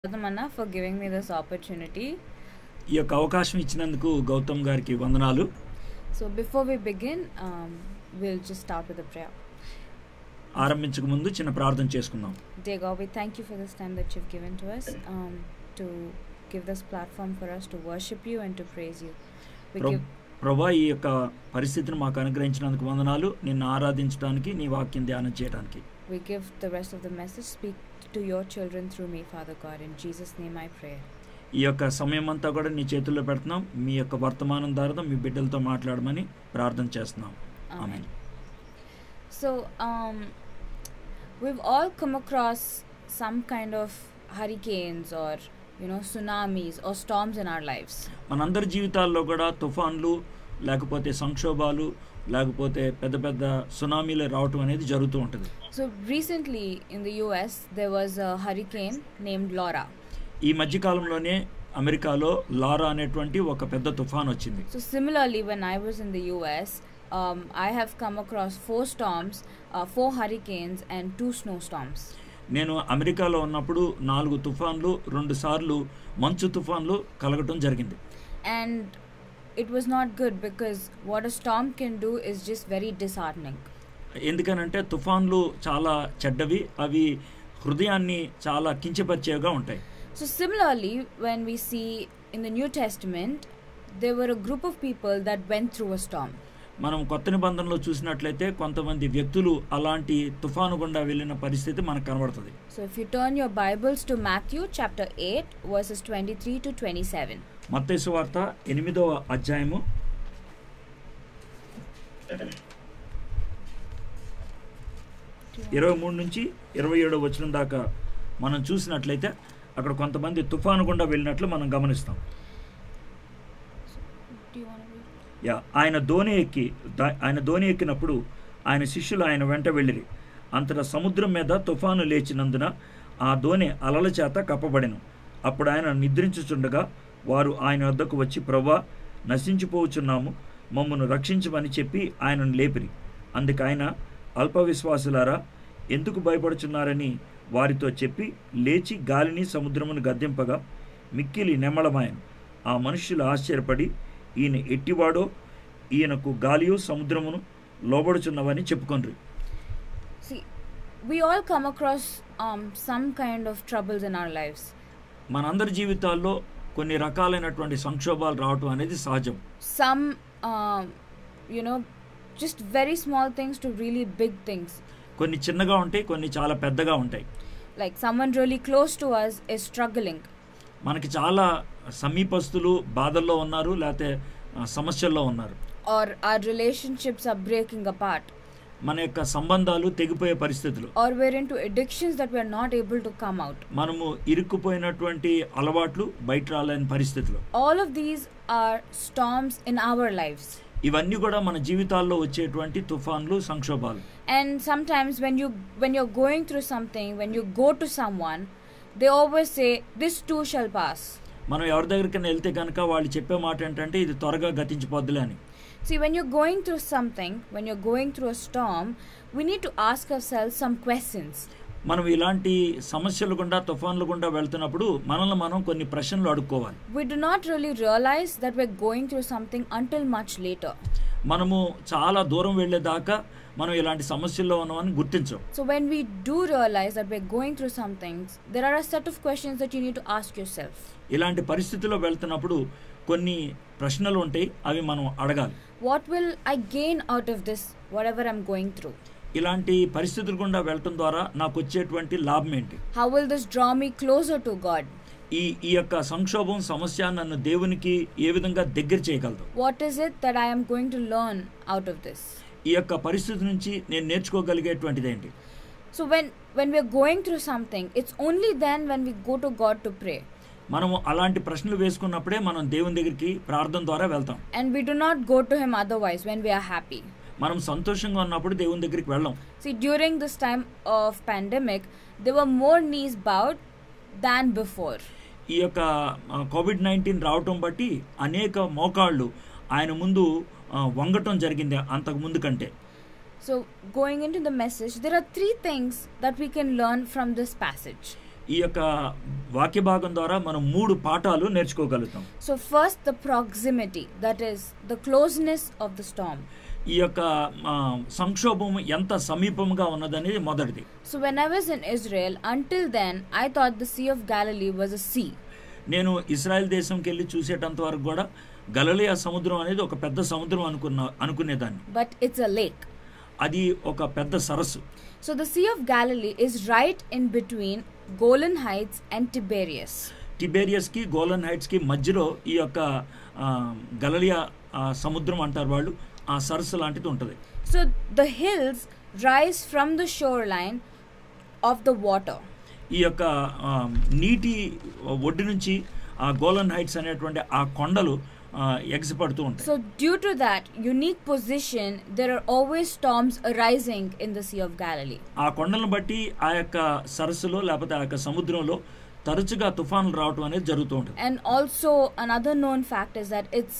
Manna for giving me this opportunity. ఈ యొక్క అవకాశం ఇచ్చినందుకు గౌతమ్ గారికి వందనాలు So before we begin, um, we'll just start with a prayer. ఆరంభించక ముందు చిన్న ప్రార్థన చేసుకుందాం Dear God, we thank you for this time that you've given to us um, to give this platform for us to worship you and to praise you. We Pro- give ప్రభా ఈ యొక్క పరిస్థితిని మాకు అనుగ్రహించినందుకు వందనాలు నిన్ను ఆరాధించడానికి నీ వాక్యం ధ్యానం చేయడానికి we give the rest of the message. Speak to your children through me, Father God. In Jesus' name I pray. ఈ యొక్క సమయం అంతా కూడా నీ చేతుల్లో పెడుతున్నాం మీ యొక్క వర్తమానం ద్వారా మీ బిడ్డలతో మాట్లాడమని ప్రార్థన చేస్తున్నాం Amen. Amen So, um, we've all come across some kind of hurricanes or, you know, tsunamis or storms in our lives. మనందరి జీవితాల్లో కూడా తుఫాన్లు లేకపోతే సంక్షోభాలు లేకపోతే పెద్ద పెద్ద సునామీలు రావటం అనేది జరుగుతూ ఉంటుంది So, recently in the US, there was a hurricane named Laura. ఈ మధ్యకాలంలోనే అమెరికాలో లారా అనేటువంటి ఒక పెద్ద తుఫాన్ వచ్చింది So, similarly, when I was in the US, um, I have come across four storms, uh, four hurricanes, and two snowstorms. నేను అమెరికాలో ఉన్నప్పుడు నాలుగు తుఫాన్లు రెండు సార్లు మంచు తుఫాన్లు కలగటం జరిగింది And it was not good because what a storm can do is just very disheartening. ఎందుకనంటే తుఫాన్లు చాలా చెడ్డవి అవి హృదయాన్ని చాలా కించపరిచేవిగా ఉంటాయి So, similarly, when we see in the New Testament, there were a group of people that went through a storm. మనం కొత్త నిబంధనలో చూసినట్లయితే కొంతమంది వ్యక్తులు అలాంటి తుఫాను గుండా వెళ్ళిన పరిస్థితి మనకు కనబడుతుంది So, if you turn your Bibles to Matthew chapter 8, verses 23 to 27. మత్తయి వార్త ఎనిమిదవ అధ్యాయము ఇరవై మూడు నుంచి ఇరవై ఏడవ వచనం దాకా మనం చూసినట్లయితే అక్కడ కొంతమంది తుఫాను గుండా వెళ్ళినట్లు మనం గమనిస్తాం Do you want to read? Yeah ఆయన ధోని ఎక్కి దా- ఆయన ధోని ఎక్కినప్పుడు ఆయన శిష్యులు ఆయన వెంట వెళ్ళిరి అంతటా సముద్రం మీద తుఫాను లేచినందున ఆ ధోని అలల చేత కప్పబడెను అప్పుడు ఆయన నిద్రించుచుండగా వారు ఆయన వద్దకు వచ్చి ప్రభా నశించిపోవచ్చున్నాము మమ్మను రక్షించమని చెప్పి ఆయనను లేపిరి అందుకు ఆయన అల్ప విశ్వాసులారా ఎందుకు భయపడుచున్నారని వారితో చెప్పి లేచి గాలిని సముద్రమును గద్దెంపగా మిక్కిలి నెమ్మళమాయను ఆ మనుష్యులు ఆశ్చర్యపడి ఈయన ఎట్టివాడో ఈయనకు గాలియు సముద్రమును లోబడుచున్నవని చెప్పుకొండ్రి See, we all come across um, some kind of troubles in our lives. మనందరి జీవితాల్లో కొన్ని రకాలైనటువంటి సంక్షోభాలు రావటం అనేది సహజం Some, um, you know, just very small things to really big things. కొన్ని చిన్నగా ఉంటాయి కొన్ని చాలా పెద్దగా ఉంటాయి Like someone really close to us is struggling. మనకి చాలా సమీపస్తులు బాధల్లో ఉన్నారు లేకపోతే ఆ, సమస్యల్లో ఉన్నారు or our relationships are breaking apart మన యొక్క సంబంధాలు తెగిపోయే పరిస్థితులు or we're into addictions that we're not able to come out మనము ఇరుక్కుపోయినటువంటి అలవాట్లు బయట రాలేని పరిస్థితులు all of these are storms in our lives ఇవన్నీ కూడా మన జీవితాల్లో వచ్చేటువంటి తుఫాన్లు సంక్షోభాలు and sometimes when you when you're going through something when you go to someone they always say this too shall pass మనం ఎవరి దగ్గరికైనా వెళ్తే కనుక వాళ్ళు చెప్పే మాట ఏంటంటే ఇది త్వరగా గతించిపోద్దులే అని see when you're going through something when you're going through a storm we need to ask ourselves some questions మనం ఇలాంటి సమస్యలు గుండా తుఫాన్లు గుండా వెళ్తున్నప్పుడు మనల్ని మనం కొన్ని ప్రశ్నలు అడుక్కోవాలి we do not really realize that we're going through something until much later మనము చాలా దూరం వెళ్ళేదాకా మనం ఇలాంటి సమస్యల్లో ఉన్నామని గుర్తించం So when we do realize that we're going through some things, there are a set of questions that you need to ask yourself. ఇలాంటి పరిస్థితుల్లో వెళ్తున్నప్పుడు కొన్ని ప్రశ్నలు ఉంటాయి అవి మనం అడగాలి What will I gain out of this, whatever I'm going through? ఇలాంటి పరిస్థితుల గుండా వెళ్ళటం ద్వారా నాకు వచ్చేటువంటి లాభం ఏంటి How will this draw me closer to God? ఈ ఈ యొక్క సంక్షోభం సమస్య నన్ను దేవునికి ఏ విధంగా దగ్గర చేయగలదు What is it that I am going to learn out of this? ఈ యొక్క పరిస్థితి నుంచి నేను నేర్చుకోగలిగేటువంటిది ఏంటి So when when we're going through something, it's only then when we go to God to pray. మనము అలాంటి ప్రశ్నలు వేసుకున్నప్పుడే మనం దేవుని దగ్గరికి ప్రార్థన ద్వారా వెళ్తాం And we do not go to him otherwise when we are happy. మనం సంతోషంగా ఉన్నప్పుడు దేవుని దగ్గరికి వెళ్ళాం See, during this time of pandemic, there were more knees bowed than before. ఈ యొక్క కోవిడ్ నైన్టీన్ రావటం బట్టి అనేక మోకాళ్ళు ఆయన ముందు ఆ, వంగటం జరిగింది అంతకు ముందు కంటే So, going into the message, there are three things that we can learn from this passage. ఈ యొక్క వాక్య భాగం ద్వారా మనం మూడు పాఠాలు నేర్చుకోగలుగుతాం So, first, the proximity, that is, the closeness of the storm. ఈ యొక్క ఆ, సంక్షోభం ఎంత సమీపంగా ఉన్నదనేది మొదటిది So, when I was in Israel, until then, I thought the Sea of Galilee was a sea. నేను ఇస్రాయెల్ దేశంకి వెళ్ళి చూసేటంత వరకు కూడా గలలియా సముద్రం అనేది ఒక పెద్ద సముద్రం అనుకున్న అనుకునేదాన్ని but it's a lake. అది ఒక పెద్ద సరస్సు So the Sea of Galilee is right in between Golan Heights and Tiberias. టిబేరియస్కి గోలన్ హైట్స్కి మధ్యలో ఈ యొక్క ఆ, గలలియా ఆ, సముద్రం అంటారు వాళ్ళు ఆ సరస్సు లాంటిది ఉంటుంది So the hills rise from the shoreline of the water. ఈ యొక్క ఆ, నీటి ఒడ్డు నుంచి ఆ గోలన్ హైట్స్ అనేటువంటి ఆ కొండలు ఆ, ఎగసిపడుతూ ఉంటాయి So due to that unique position, there are always storms arising in the Sea of Galilee. ఆ కొండలను బట్టి ఆ యొక్క సరస్సులో లేకపోతే ఆ యొక్క సముద్రంలో తరచుగా తుఫానులు రావటం అనేది జరుగుతూ ఉంటుంది And also another known fact is that it's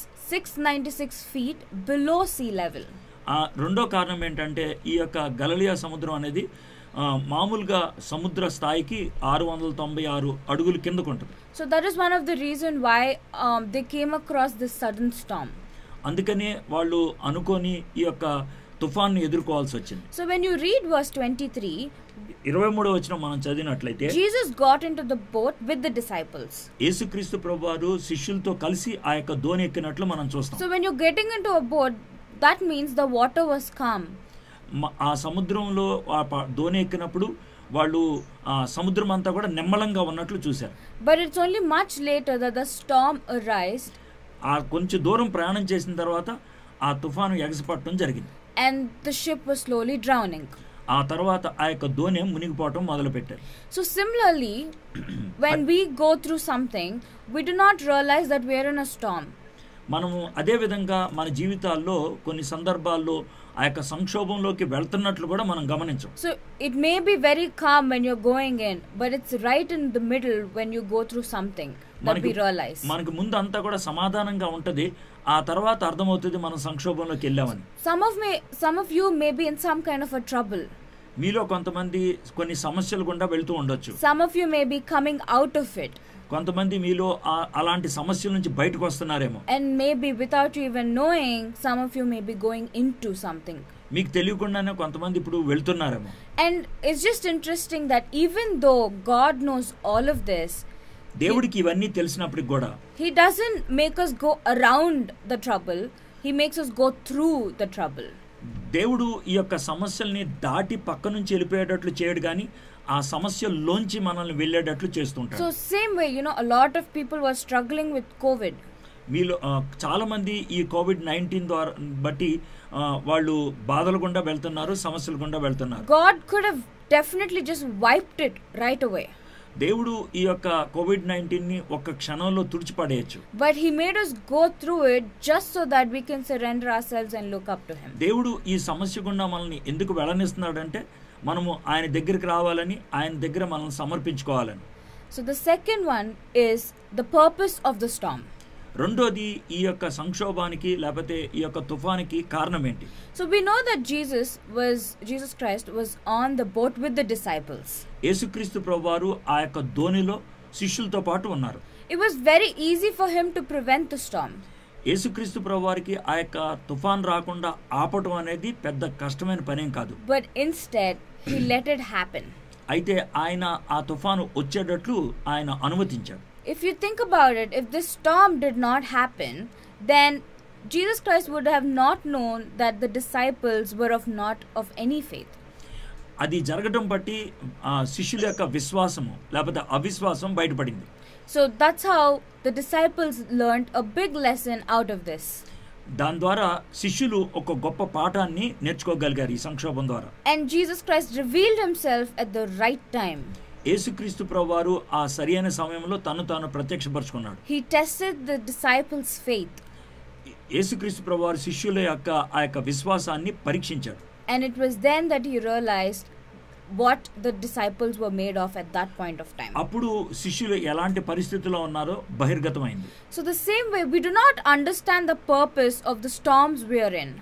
696 feet below sea level. ఆ రెండో కారణం ఏంటంటే ఈ యొక్క గలలియా సముద్రం అనేది ఆ, మామూలుగా సముద్ర స్థాయికి ఆరు వందల తొంభై ఆరు అడుగుల కిందకు ఉంటుంది So that is one of the reason why um, they came across this sudden storm. అందుకనే వాళ్ళు అనుకొని ఈ యొక్క తుఫాన్ను ఎదుర్కోవాల్సి వచ్చింది So when you read verse 23, ఇరవై మూడో వచ్చిన మనం చదివినట్లయితే Jesus got into the boat with the disciples. యేసుక్రీస్తు ప్రభువారు శిష్యులతో కలిసి ఆ యొక్క దోణి ఎక్కినట్లు మనం చూస్తాం So when you're getting into a boat, that means the water was calm. మ- ఆ సముద్రంలో ఆ ప- దోణి ఎక్కినప్పుడు వాళ్ళు ఆ సముద్రం అంతా కూడా నిమ్మలంగా ఉన్నట్లు చూశారు But it's only much later that the storm arose ఆ కొంచెం దూరం ప్రయాణం చేసిన తర్వాత ఆ తుఫాను ఎగసిపట్టడం జరిగింది and the ship was slowly drowning. ఆ తర్వాత ఆ యొక్క దోణి మునిగిపోవటం మొదలుపెట్టారు So similarly, when we go through something, we do not realize that we are in a storm. మనము అదే విధంగా మన జీవితాల్లో కొన్ని సందర్భాల్లో ఆ యొక్క సంక్షోభంలోకి వెళ్తున్నట్లు కూడా మనం గమనించం So it may be very calm when you're going in, but it's right in the middle when you go through something that we realize. మనకి ముందు అంతా కూడా సమాధానంగా ఉంటది ఆ తర్వాత అర్థమవుతుంది మనం సంక్షోభంలోకి వెళ్ళామని Some of me, some of you may be in some kind of a trouble. మీలో కొంతమంది కొన్ని సమస్యలు గుండా వెళ్తూ ఉండొచ్చు Some of you may be coming out of it, కొంతమంది మీలో ఆ- అలాంటి సమస్యల నుంచి బయటకు వస్తున్నారేమో and maybe without you even knowing, some of you may be going into something. మీకు తెలియకుండానే కొంతమంది ఇప్పుడు వెళ్తున్నారేమో And it's just interesting that even though God knows all of this, దేవుడికి ఇవన్నీ తెలిసినప్పటికి కూడా He doesn't make us go around the trouble, He makes us go through the trouble. దేవుడు ఈ యొక్క సమస్యల్ని దాటి పక్క నుంచి వెళ్ళిపోయేటట్లు చేయడు కానీ ఆ సమస్యల్లోంచి మనల్ని వెళ్ళేటట్లు చేస్తుంటాడు So, same way, you know, a lot of people were struggling with COVID. మీలో ఆ, చాలా మంది ఈ కోవిడ్ నైన్టీన్ ద్వారా బట్టి ఆ, వాళ్ళు బాధలు గుండా వెళ్తున్నారు సమస్యలు గుండా వెళ్తున్నారు God could have definitely just wiped it right away. దేవుడు ఈ యొక్క కోవిడ్ నైన్టీన్ ని ఒక్క క్షణంలో తుడిచిపడేయచ్చు But He made us go through it just so that we can surrender ourselves and look up to Him. దేవుడు ఈ సమస్య గుండా మనల్ని ఎందుకు వెళ్ళనిస్తున్నాడంటే మనము ఆయన దగ్గరికి రావాలని ఆయన దగ్గర మనల్ని సమర్పించుకోవాలని So, the second one is the purpose of the storm. రెండోది ఈ యొక్క సంక్షోభానికి లేకపోతే ఈ యొక్క తుఫానికి కారణం ఏంటి So, we know that Jesus was, Jesus Christ was on the boat with the disciples. యేసుక్రీస్తు ప్రభువారు ఆ యొక్క ధోనిలో శిష్యులతో పాటు ఉన్నారు It was very easy for Him to prevent the storm. యేసుక్రీస్తు ప్రభువారికి ఆ యొక్క తుఫాన్ రాకుండా ఆపటం అనేది పెద్ద కష్టమైన పనేం కాదు But instead, He let it happen. అయితే ఆయన ఆ తుఫాను వచ్చేటట్లు ఆయన అనుమతించాడు If you think about it, if this storm did not happen, then Jesus Christ would have not known that the disciples were of not of any faith. అది జరగడం బట్టి ఆ శిష్యుల యొక్క విశ్వాసము లేకపోతే అవిశ్వాసం బయటపడింది So that's how the disciples learned a big lesson out of this. దాని ద్వారా శిష్యులు ఒక గొప్ప పాఠాన్ని నేర్చుకోగలిగారు ఈ సంక్షోభం ద్వారా And Jesus Christ revealed himself at the right time. యేసుక్రీస్తు ప్రభువారు ఆ సరియైన సమయంలో తను తాను ప్రత్యక్షపరుచుకున్నాడు He tested the disciples' faith, యేసుక్రీస్తు ప్రభువారు శిష్యుల యొక్క ఆ యొక్క విశ్వాసాన్ని పరీక్షించాడు and it was then that he realized what the disciples were made of at that point of time. అప్పుడు శిష్యులు ఎలాంటి పరిస్థితుల్లో ఉన్నారో బహిర్గతమైంది So, the same way, we do not understand the purpose of the storms we are in.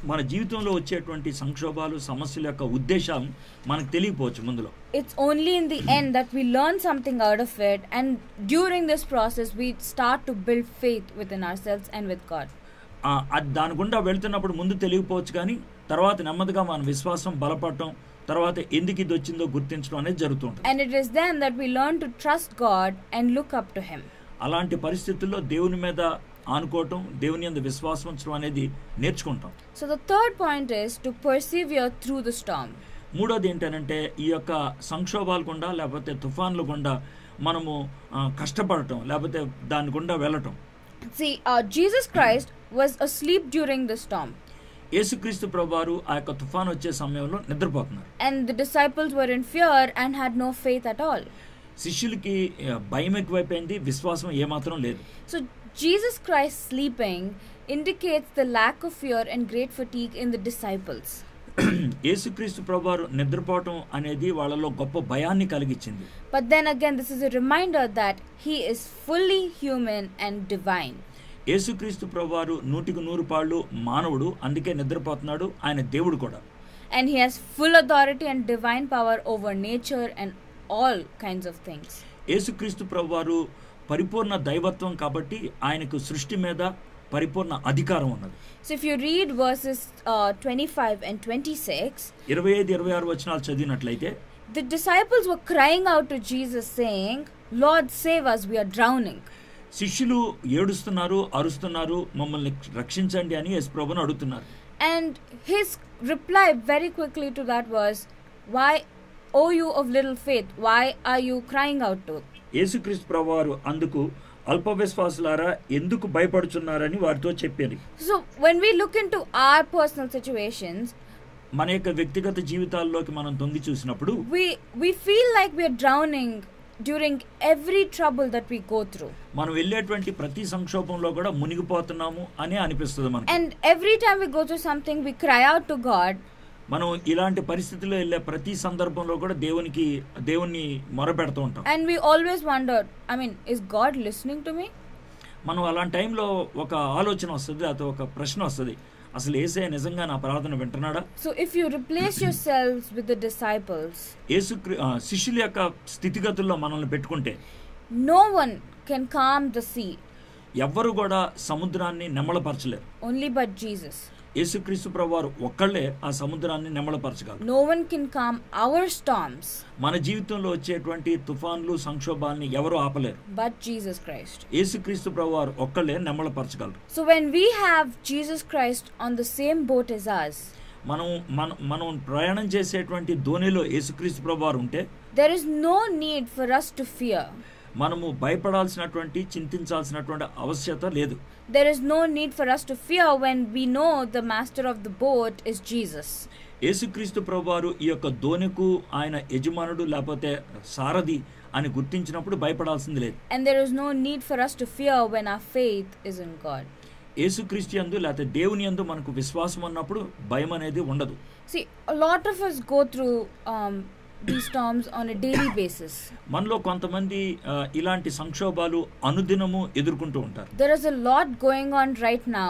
మన జీవితంలో వచ్చేటువంటి సంక్షోభాలు సమస్యల యొక్క ఉద్దేశం మనకు తెలియకపోవచ్చు ముందులో It's only in the end that we learn something out of it, and during this process, we start to build faith within ourselves and with God. ఆ, అది దాని గుండా వెళ్తున్నప్పుడు ముందు తెలియకపోవచ్చు కానీ తర్వాత నెమ్మదిగా మన విశ్వాసం బలపడటం తర్వాత ఎందుకు ఇది వచ్చిందో గుర్తించడం అనేది జరుగుతుంటుంది And it is then that we learn to trust God and look up to Him. అలాంటి పరిస్థితుల్లో దేవుని మీద ఆనుకోవటం దేవుని యందు విశ్వాసం ఉంచడం అనేది నేర్చుకుంటాం So, the third point is to persevere through the storm. మూడోది ఏంటంటే ఈ యొక్క సంక్షోభాల గుండా లేకపోతే తుఫాన్ల గుండా మనము ఆ, కష్టపడటం లేకపోతే దాని గుండా వెళ్ళటం See, uh, Jesus Christ was asleep during the storm, యేసుక్రీస్తు ప్రభువారు ఆ యొక్క తుఫాన్ వచ్చే సమయంలో నిద్రపోతున్నారు and the disciples were in fear and had no faith at all. శిష్యులకి ఆ, భయం ఎక్కువైపోయింది విశ్వాసం ఏమాత్రం లేదు So, Jesus Christ sleeping indicates the lack of fear and great fatigue in the disciples. యేసుక్రీస్తు ప్రభువారు నిద్రపోవటం అనేది వాళ్ళలో గొప్ప భయాన్ని కలిగించింది But then again, this is a reminder that He is fully human and divine. యేసుక్రీస్తు ప్రభువారు నూటికి నూరు పాళ్ళు మానవుడు అందుకే నిద్రపోతున్నాడు ఆయన దేవుడు కూడా And He has full authority and divine power over nature and all kinds of things. యేసుక్రీస్తు ప్రభువారు పరిపూర్ణ దైవత్వం కాబట్టి ఆయనకు సృష్టి మీద పరిపూర్ణ అధికారం ఉన్నది So, if you read verses uh, 25 and 26, ఇరవై ఐదు ఇరవై ఆరు వచనాలు చదివినట్లయితే the disciples were crying out to Jesus, saying, Lord, save us, we are drowning. శిష్యులు ఏడుస్తున్నారు అరుస్తున్నారు మమ్మల్ని రక్షించండి అని యేసు ప్రభుని అడుగుతున్నారు And his reply very quickly to that was, Why, O you of little faith, why are you crying out to? యేసుక్రీస్తు ప్రభువారు అందుకు అల్ప విశ్వాసులారా ఎందుకు భయపడుచున్నారని వారితో చెప్పారు So, when we look into our personal situations, మన యొక్క వ్యక్తిగత జీవితాల్లోకి మనం తొంగి చూసినప్పుడు we, we feel like we are drowning during every trouble that we go through. మనం వెళ్ళేటువంటి ప్రతి సంక్షోభంలో కూడా మునిగిపోతున్నాము అని అనిపిస్తుంది మనకు And every time we go through something, we cry out to God, మనం ఇలాంటి పరిస్థితుల్లో వెళ్ళే ప్రతి సందర్భంలో కూడా దేవునికి దేవుణ్ణి మొరపెడుతూ ఉంటాం and we always wonder, I mean, is God listening to me? మనం అలాంటి టైంలో ఒక ఆలోచన వస్తుంది లేకపోతే ఒక ప్రశ్న వస్తుంది అసలు ఏసే నిజంగా నా ప్రార్థన వింటున్నాడా So, if you replace yourselves with the disciples, యేసు శిష్యుల యొక్క స్థితిగతుల్లో మనల్ని పెట్టుకుంటే no one can calm the sea, ఎవ్వరు కూడా సముద్రాన్ని నెమ్మలపరచలేరు only but Jesus. యేసుక్రీస్తు ప్రభువారు ఒక్కళ్ళే ఆ సముద్రాన్ని నెమ్మలపరచగలరు No one can calm our storms మన జీవితంలో వచ్చేటువంటి తుఫాన్లు సంక్షోభాల్ని ఎవరు ఆపలేరు but Jesus Christ. యేసుక్రీస్తు ప్రభువారు ఒక్కళ్ళే నెమ్మలపరచగలరు So, when we have Jesus Christ on the same boat as us, మనం మన మనం ప్రయాణం చేసేటువంటి ధోనిలో యేసుక్రీస్తు ప్రభువారు ఉంటే there is no need for us to fear. మనము భయపడాల్సినటువంటి చింతించాల్సినటువంటి అవశ్యత లేదు There is no need for us to fear when we know the master of the boat is Jesus. యేసుక్రీస్తు ప్రభువారు ఈ యొక్క ధోనికు ఆయన యజమానుడు లేకపోతే సారథి అని గుర్తించినప్పుడు భయపడాల్సింది లేదు And there is no need for us to fear when our faith is in God. యేసుక్రీస్తు యందు లేకపోతే దేవుని యందు మనకు విశ్వాసం ఉన్నప్పుడు భయం అనేది ఉండదు See, a lot of us go through um, these storms on a daily basis. మనలో కొంతమంది ఆ, ఇలాంటి సంక్షోభాలు అనుదినము ఎదుర్కొంటూ ఉంటారు There is a lot going on right now.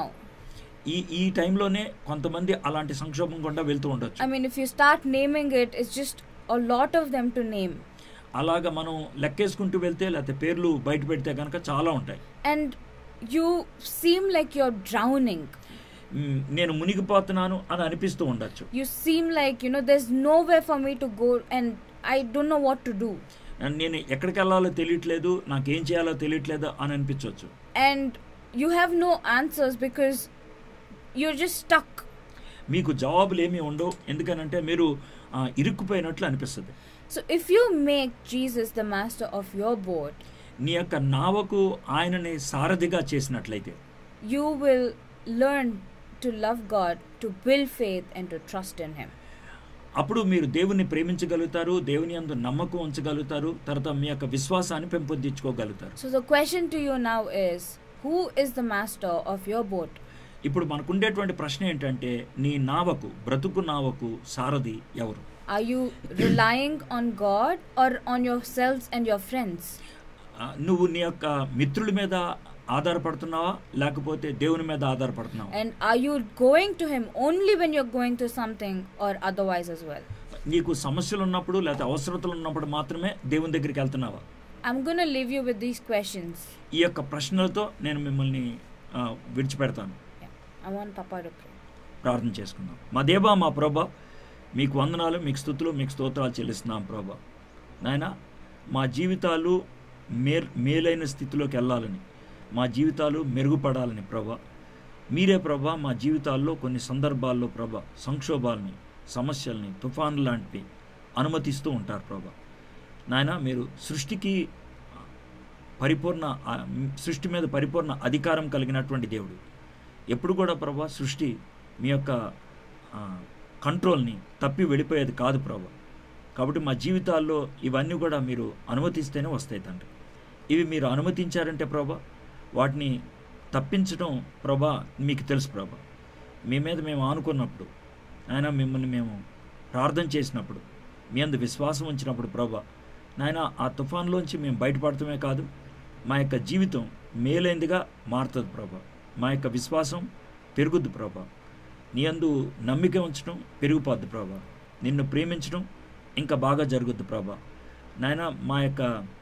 ఈ ఈ టైంలోనే కొంతమంది అలాంటి సంక్షోభం గుండా వెళ్తూ ఉండొచ్చు I mean, if you start naming it, it's just a lot of them to name. అలాగా మనం లెక్కేసుకుంటూ వెళ్తే లేకపోతే పేర్లు బయట పెడితే కనుక చాలా ఉంటాయి And you seem like you're drowning. మ్, నేను మునిగిపోతున్నాను అని అనిపిస్తూ ఉండొచ్చు You seem like, you know, there's nowhere for me to go and I don't know what to do. నేను ఎక్కడికి వెళ్ళాలో తెలియట్లేదు నాకేం చేయాలో తెలియట్లేదు అని అనిపించవచ్చు And you have no answers because you're just stuck. మీకు జవాబులు ఏమీ ఉండవు ఎందుకనంటే మీరు ఆ, ఇరుక్కుపోయినట్లు అనిపిస్తుంది So if you make Jesus the master of your boat, నీ యొక్క నావకు ఆయనని సారథిగా చేసినట్లయితే you will learn to love God, to build faith, and to trust in Him. అప్పుడు మీరు దేవుని ప్రేమించగలుగుతారు దేవుని యందు నమ్మకం ఉంచగలుగుతారు తర్వాత మీ యొక్క విశ్వాసాన్ని పెంపొందించుకోగలుగుతారు So the question to you now is who is the master of your boat? ఇప్పుడు మనకుండేటువంటి ప్రశ్న ఏంటంటే నీ నావకు బ్రతుకు నావకు సారథి ఎవరు Are you relying on God or on yourselves and your friends? ఆ, నువ్వు నీ యొక్క మిత్రుల మీద ఆధారపడుతున్నావా లేకపోతే దేవుని మీద ఆధారపడుతున్నావా And are you going to Him only when you're going through something or otherwise as well? నీకు సమస్యలు ఉన్నప్పుడు లేకపోతే అవసరతలు ఉన్నప్పుడు మాత్రమే దేవుని దగ్గరికి వెళ్తున్నావా I'm going to leave you with these questions. ఈ యొక్క ప్రశ్నలతో నేను మిమ్మల్ని ఆ, విడిచిపెడతాను Yeah. I want Papa to pray. ప్రార్థన చేసుకుందాం మా దేవా మా ప్రభా మీకు వందనాలు మీకు స్థుతులు మీకు స్తోత్రాలు చెల్లిస్తున్నాం ప్రభా నాయన మా జీవితాలు మేర్ మేలైన స్థితిలోకి వెళ్ళాలని మా జీవితాలు మెరుగుపడాలని ప్రభా మీరే ప్రభా మా జీవితాల్లో కొన్ని సందర్భాల్లో ప్రభా సంక్షోభాలని సమస్యల్ని తుఫాను లాంటివి అనుమతిస్తూ ఉంటారు ప్రభా నాయన మీరు సృష్టికి పరిపూర్ణ ఆ, సృష్టి మీద పరిపూర్ణ అధికారం కలిగినటువంటి దేవుడు ఎప్పుడు కూడా ప్రభా సృష్టి మీ యొక్క ఆ, కంట్రోల్ని తప్పి వెళ్ళిపోయేది కాదు ప్రభా కాబట్టి మా జీవితాల్లో ఇవన్నీ కూడా మీరు అనుమతిస్తేనే వస్తాయి తండ్రి ఇవి మీరు అనుమతించారంటే ప్రభా వాటిని తప్పించడం ప్రభా మీకు తెలుసు ప్రభా మీ మీద మేము ఆనుకున్నప్పుడు ఆయన మిమ్మల్ని మేము ప్రార్థన చేసినప్పుడు మీ అందు విశ్వాసం ఉంచినప్పుడు ప్రభా నాయన ఆ తుఫాన్లోంచి మేము బయటపడటమే కాదు మా యొక్క జీవితం మేలైందిగా మారుతుంది ప్రభా మా యొక్క విశ్వాసం పెరుగుద్ది ప్రభా నీ అందు నమ్మిక ఉంచడం పెరిగిపోద్ది ప్రభా నిన్ను ప్రేమించడం ఇంకా బాగా జరుగుద్ది ప్రభా నాయన మా యొక్క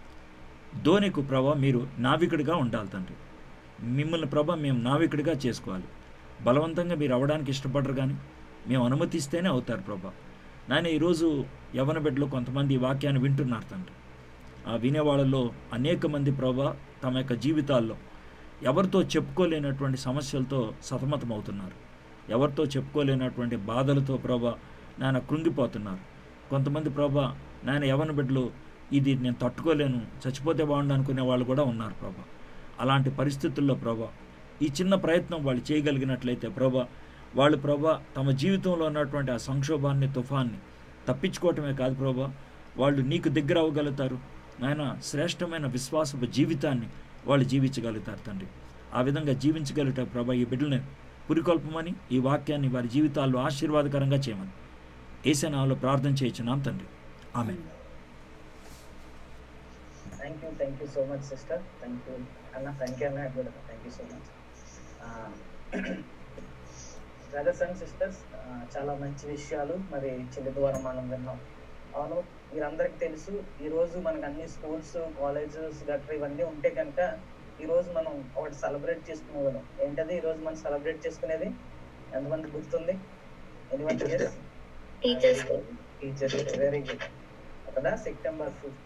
ధోనికు ప్రభా మీరు నావికుడిగా ఉండాలి తండ్రి మిమ్మల్ని ప్రభా మేము నావికుడిగా చేసుకోవాలి బలవంతంగా మీరు అవ్వడానికి ఇష్టపడరు కానీ మేము అనుమతిస్తేనే అవుతారు ప్రభా నాయన ఈరోజు యవన బిడ్డలు కొంతమంది ఈ వాక్యాన్ని వింటున్నారు తండ్రి ఆ వినేవాళ్ళలో అనేక మంది ప్రభా తమ యొక్క జీవితాల్లో ఎవరితో చెప్పుకోలేనటువంటి సమస్యలతో సతమతమవుతున్నారు ఎవరితో చెప్పుకోలేనటువంటి బాధలతో ప్రభా నాయన కృంగిపోతున్నారు కొంతమంది ప్రభా నాయన యవన బిడ్డలు ఇది నేను తట్టుకోలేను చచ్చిపోతే బాగుండు అనుకునే వాళ్ళు కూడా ఉన్నారు ప్రభా అలాంటి పరిస్థితుల్లో ప్రభా ఈ చిన్న ప్రయత్నం వాళ్ళు చేయగలిగినట్లయితే ప్రభా వాళ్ళు ప్రభా తమ జీవితంలో ఉన్నటువంటి ఆ సంక్షోభాన్ని తుఫాన్ని తప్పించుకోవటమే కాదు ప్రభా వాళ్ళు నీకు దగ్గర అవ్వగలుగుతారు నాయన శ్రేష్టమైన విశ్వాసపు జీవితాన్ని వాళ్ళు జీవించగలుగుతారు తండ్రి ఆ విధంగా జీవించగలుగుట ప్రభా ఈ బిడ్డల్ని పురికొల్పమని ఈ వాక్యాన్ని వారి జీవితాల్లో ఆశీర్వాదకరంగా చేయమని ఏసేనాలో ప్రార్థన చేయించున్నాం తండ్రి ఆమె thank you thank you so much sister thank you అన్న థ్యాంక్ యూ అన్న కూడా thank you so much brothers and sisters చాలా మంచి విషయాలు మరి చెల్లి ద్వారా మనం విన్నాం అవును మీరందరికీ తెలుసు ఈ రోజు మనకు అన్ని స్కూల్స్ కాలేజెస్ గట్రా ఇవన్నీ ఉంటే కనుక ఈ రోజు మనం ఒకటి సెలబ్రేట్ చేసుకునేవాళ్ళం ఏంటది ఈ రోజు మనం సెలబ్రేట్ చేసుకునేది ఎంతమంది గుర్తుంది anyone teachers day teachers very good కదా సెప్టెంబర్ ఫిఫ్త్